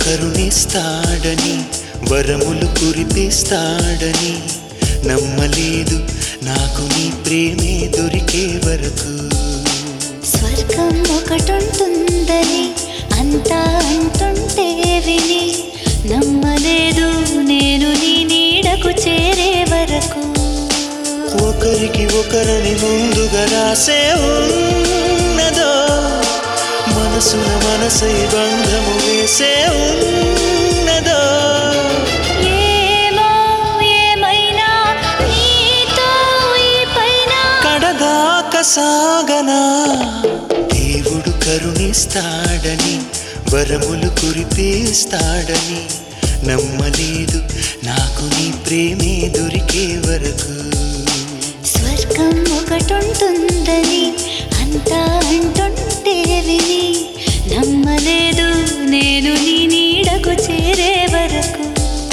కరుణిస్తాడని వరములు కురిపిస్తాడని నమ్మలేదు నాకు నీ ప్రేమే దొరికే వరకు స్వర్గం ఒకటుంటుందని అంతా అంటుంటే విని నమ్మలేదు నేను నీ నీడకు చేరే వరకు ఒకరికి ఒకరని ముందుగా రాసే ఉన్నదో మనసున మనసై బంధము వేసే ఉన్నదో ఏమో ఏమైనా నీతో ఈ పైన కడదాక సాగనా దేవుడు కరుణిస్తాడని వరములు కురిపిస్తాడని నమ్మలేదు నాకు నీ ప్రేమే దొరికే వరకు స్వర్గం ఒకటుంటుందని అంతా అంటుంటే విని నమ్మలేదు నేను నీ నీడకు చేరే వరకు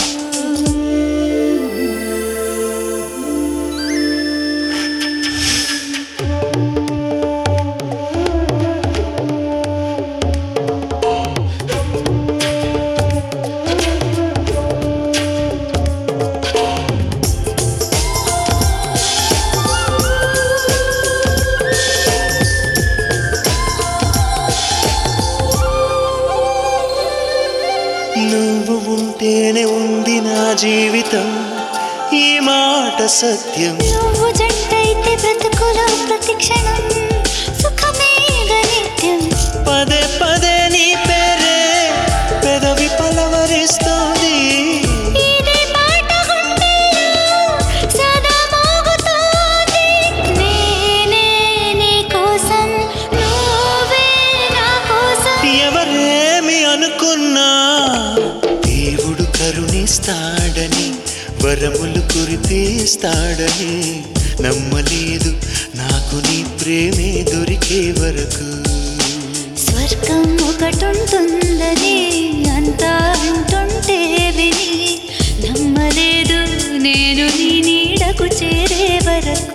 నువ్వు ఉంటేనే ఉంది నా జీవితం ఈ మాట సత్యం నువ్వు జంటైతే బ్రతుకులో ప్రతి క్షణం సుఖమేగ నిత్యం పదే పదే నీ పేరే పెదవి పలవరిస్తోంది ఇదే మాట గుండెలో సదా మోగుతోంది. నేనే నీ కోసం, నువ్వే నా కోసం. ఎవరేమి అనుకున్నా దేవుడు కరుణిస్తాడని వరములు కురిపిస్తాడని నమ్మలేదు నాకు నీ ప్రేమే దొరికే వరకు స్వర్గం ఒకటుంటుందని అంతా అంటుంటే విని నమ్మలేదు నేను నీ నీడకు చేరే వరకు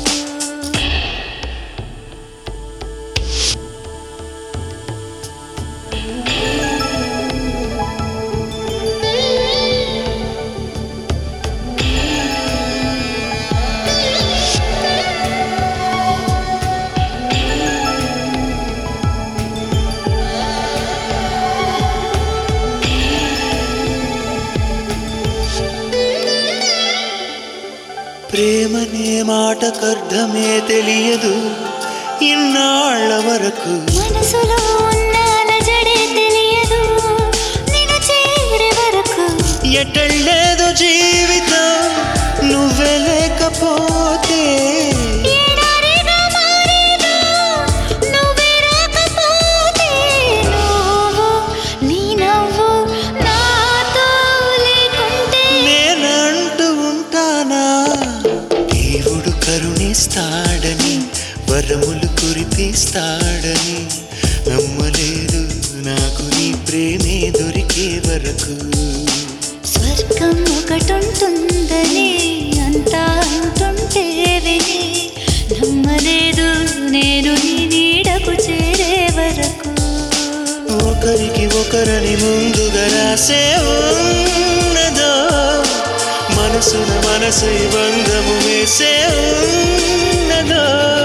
ప్రేమనే మాటకర్థమే తెలియదు ఇన్నాళ్ళ వరకు మనసులో ఉన్న అలజడే తెలియదు నిన్ను చేరే వరకు ఎటళ్ళేదో జీవితం నువ్వే లేకపోతే ఎడారిగా మారేదో నువ్వే రాకపోతే నువ్వు నీ నవ్వు నాతో లేకుంటే నేనంటూ ఉంటానా దేవుడు కరుణిస్తాడని వరములు కురిపిస్తాడని నమ్మలేదు నాకు నీ ప్రేమే దొరికే వరకు స్వర్గం ఒకటుంటుందని అంతా అంటుంటే విని నమ్మలేదు నేను నీ నీడకు చేరే వరకు ఒకరికి ఒకరని ముందుగా రాసే ఉన్నదో మనసున మనసై బంధము వేసే ఉన్నదో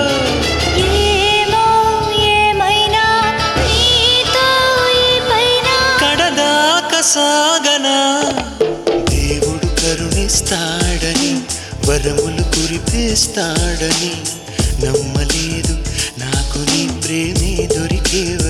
ఏమో ఏమైనా నీతో ఈ పైన కడదాక సాగనా దేవుడు కరుణిస్తాడని వరములు కురిపిస్తాడని నమ్మలేదు నాకు నీ ప్రేమే దొరికే